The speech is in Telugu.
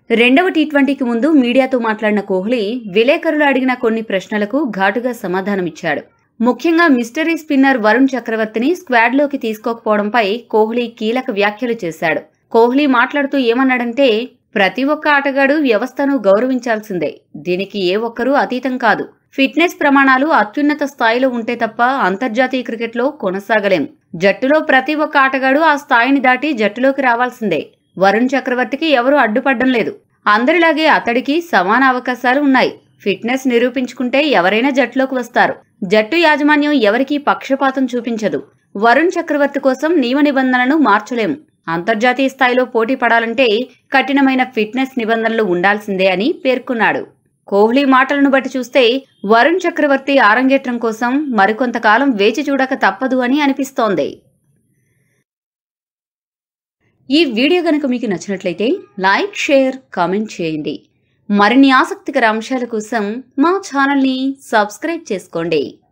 రెండవ టీ ట్వంటీకి ముందు మీడియాతో మాట్లాడిన కోహ్లీ విలేకరులు అడిగిన కొన్ని ప్రశ్నలకు ఘాటుగా సమాధానమిచ్చాడు ముఖ్యంగా మిస్టరీ స్పిన్నర్ వరుణ్ చక్రవర్తిని స్క్వాడ్లోకి తీసుకోకపోవడంపై కోహ్లీ కీలక వ్యాఖ్యలు చేశాడు కోహ్లీ మాట్లాడుతూ ఏమన్నాడంటే ప్రతి ఒక్క ఆటగాడు వ్యవస్థను గౌరవించాల్సిందే దీనికి ఏ ఒక్కరూ అతీతం కాదు ఫిట్నెస్ ప్రమాణాలు అత్యున్నత స్థాయిలో ఉంటే తప్ప అంతర్జాతీయ క్రికెట్లో కొనసాగలేం జట్టులో ప్రతి ఒక్క ఆటగాడు ఆ స్థాయిని దాటి జట్టులోకి రావాల్సిందే వరుణ్ చక్రవర్తికి ఎవరూ అడ్డుపడ్డం లేదు అందరిలాగే అతడికి సమాన అవకాశాలు ఉన్నాయి ఫిట్నెస్ నిరూపించుకుంటే ఎవరైనా జట్టులోకి వస్తారు జట్టు యాజమాన్యం ఎవరికీ పక్షపాతం చూపించదు వరుణ్ చక్రవర్తి కోసం నియమ నిబంధనలను మార్చలేము అంతర్జాతీయ స్థాయిలో పోటీ పడాలంటే కఠినమైన ఫిట్నెస్ నిబంధనలు ఉండాల్సిందే అని పేర్కొన్నాడు కోహ్లీ మాటలను బట్టి చూస్తే వరుణ్ చక్రవర్తి ఆరంగేట్రం కోసం మరికొంతకాలం వేచి చూడక తప్పదు అని అనిపిస్తోంది ఈ వీడియో గనుక మీకు నచ్చినట్లయితే లైక్ షేర్ కామెంట్ చేయండి మరిన్ని ఆసక్తికర అంశాల కోసం మా ఛానల్ని సబ్స్క్రైబ్ చేసుకోండి